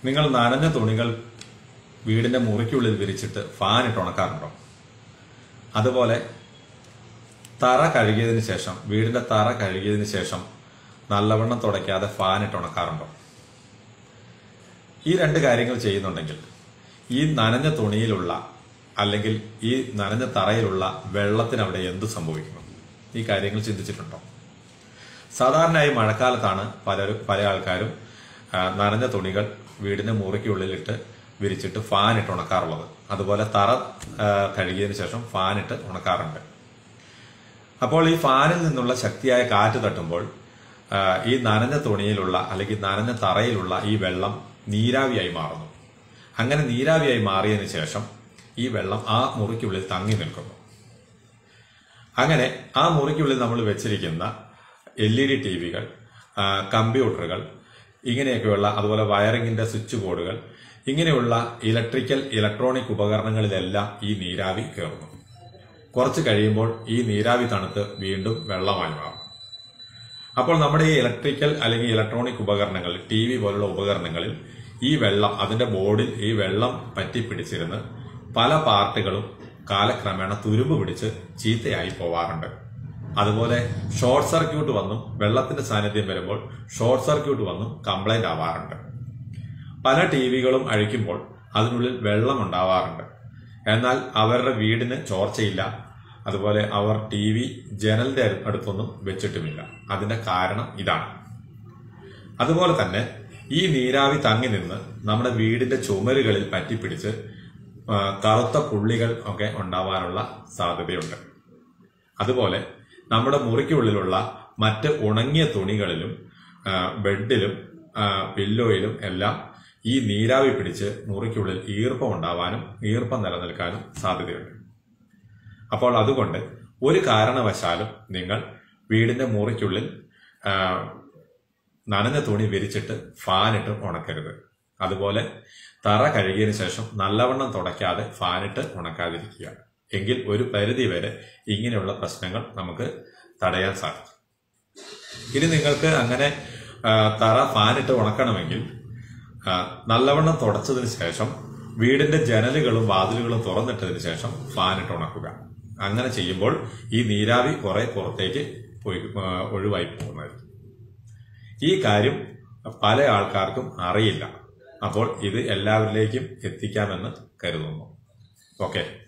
നിങ്ങൾ നനഞ്ഞ തുണികൾ വീടിന്റെ മുറിക്കുള്ളിൽ വിരിച്ചിട്ട് ഫാൻ ഇട്ട് ഉണക്കാറുണ്ടോ അതുപോലെ തറ കഴുകിയതിന് ശേഷം വീടിന്റെ തറ കഴുകിയതിന് ശേഷം നല്ലവണ്ണം തുടയ്ക്കാതെ ഫാൻ ഇട്ട് ഉണക്കാറുണ്ടോ ഈ രണ്ട് കാര്യങ്ങൾ ചെയ്യുന്നുണ്ടെങ്കിൽ ഈ നനഞ്ഞ തുണിയിലുള്ള അല്ലെങ്കിൽ ഈ നനഞ്ഞ തറയിലുള്ള വെള്ളത്തിന് അവിടെ എന്ത് സംഭവിക്കുന്നു ഈ കാര്യങ്ങൾ ചിന്തിച്ചിട്ടുണ്ടോ സാധാരണയായി മഴക്കാലത്താണ് പലരും പല ആൾക്കാരും ആ, നനഞ്ഞ തുണികൾ വീടിന്റെ മുറിക്കുള്ളിലിട്ട് വിരിച്ചിട്ട് ഫാൻ ഇട്ട് ഉണക്കാറുള്ളത് അതുപോലെ തറ ആ, കഴുകിയതിനു ശേഷം ഫാൻ ഇട്ട് ഉണക്കാറുണ്ട് അപ്പോൾ ഈ ഫാനിൽ നിന്നുള്ള ശക്തിയായ കാറ്റ് തട്ടുമ്പോൾ ആ, ഈ നനഞ്ഞ തുണിയിലുള്ള അല്ലെങ്കിൽ നനഞ്ഞ തറയിലുള്ള ഈ വെള്ളം നീരാവിയായി മാറുന്നു അങ്ങനെ നീരാവിയായി മാറിയതിനു ശേഷം ഈ വെള്ളം ആ മുറിക്കുള്ളിൽ തങ്ങി നിൽക്കുന്നു അങ്ങനെ ആ മുറിക്കുള്ളിൽ നമ്മൾ വെച്ചിരിക്കുന്ന എൽ ഇ ഡി ടി വികൾ കമ്പ്യൂട്ടറുകൾ ഇങ്ങനെയൊക്കെയുള്ള അതുപോലെ വയറിങ്ങിന്റെ സ്വിച്ച് ബോർഡുകൾ ഇങ്ങനെയുള്ള ഇലക്ട്രിക്കൽ ഇലക്ട്രോണിക് ഉപകരണങ്ങളിലെല്ലാം ഈ നീരാവി കയറുന്നു കുറച്ച് കഴിയുമ്പോൾ ഈ നീരാവി തണുത്ത് വീണ്ടും വെള്ളമായി മാറും അപ്പോൾ നമ്മുടെ ഈ ഇലക്ട്രിക്കൽ അല്ലെങ്കിൽ ഇലക്ട്രോണിക് ഉപകരണങ്ങൾ ടി വി പോലുള്ള ഉപകരണങ്ങളിൽ ഈ വെള്ളം അതിന്റെ ബോർഡിൽ ഈ വെള്ളം പറ്റിപ്പിടിച്ചിരുന്ന് പല പാർട്ടുകളും കാലക്രമേണ തുരുമ്പ് പിടിച്ച് ചീത്തയായി പോവാറുണ്ട് അതുപോലെ ഷോർട്ട് സർക്യൂട്ട് വന്നും വെള്ളത്തിന്റെ സാന്നിധ്യം വരുമ്പോൾ ഷോർട്ട് സർക്യൂട്ട് വന്നും കംപ്ലൈന്റ് ആവാറുണ്ട് പല ടി വികളും അഴിക്കുമ്പോൾ അതിനുള്ളിൽ വെള്ളം ഉണ്ടാവാറുണ്ട് എന്നാൽ അവരുടെ വീടിന് ചോർച്ചയില്ല അതുപോലെ അവർ ടി വി ജനലിന്റെ അടുത്തൊന്നും വെച്ചിട്ടുമില്ല അതിന്റെ കാരണം ഇതാണ് അതുപോലെ തന്നെ ഈ നീരാവി തങ്ങി നിന്ന് നമ്മുടെ വീടിന്റെ ചുമരുകളിൽ പറ്റിപ്പിടിച്ച് ആ, കറുത്ത പുള്ളികൾ ഒക്കെ ഉണ്ടാവാനുള്ള സാധ്യതയുണ്ട് അതുപോലെ നമ്മുടെ മുറിക്കുള്ളിലുള്ള മറ്റ് ഉണങ്ങിയ തുണികളിലും ആ, ബെഡിലും ആ, പില്ലോയിലും എല്ലാം ഈ നീരാവി പിടിച്ച് മുറിക്കുള്ളിൽ ഈർപ്പം ഉണ്ടാവാനും ഈർപ്പം നിലനിൽക്കാനും സാധ്യതയുണ്ട് അപ്പോൾ അതുകൊണ്ട് ഒരു കാരണവശാലും നിങ്ങൾ വീടിന്റെ മുറിക്കുള്ളിൽ ആ, നനഞ്ഞ തുണി വിരിച്ചിട്ട് ഫാനിട്ട് ഉണക്കരുത് അതുപോലെ തറ കഴുകിയതിനു ശേഷം നല്ലവണ്ണം തുടയ്ക്കാതെ ഫാനിട്ട് ഉണക്കാതിരിക്കുക എങ്കിൽ ഒരു പരിധി വരെ ഇങ്ങനെയുള്ള പ്രശ്നങ്ങൾ നമുക്ക് തടയാൻ സാധിക്കും ഇനി നിങ്ങൾക്ക് അങ്ങനെ ആ, തറ ഫാനിട്ട് ഉണക്കണമെങ്കിൽ ആ, നല്ലവണ്ണം തുടച്ചതിന് ശേഷം വീടിന്റെ ജനലുകളും വാതിലുകളും തുറന്നിട്ടതിന് ശേഷം ഫാനിട്ട് ഉണക്കുക അങ്ങനെ ചെയ്യുമ്പോൾ ഈ നീരാവി കുറെ പുറത്തേക്ക് പോയി ആ, ഒഴിവായി പോകുന്നതായിരിക്കും ഈ കാര്യം പല ആൾക്കാർക്കും അറിയില്ല അപ്പോൾ ഇത് എല്ലാവരിലേക്കും എത്തിക്കാമെന്ന് കരുതുന്നു ഓക്കെ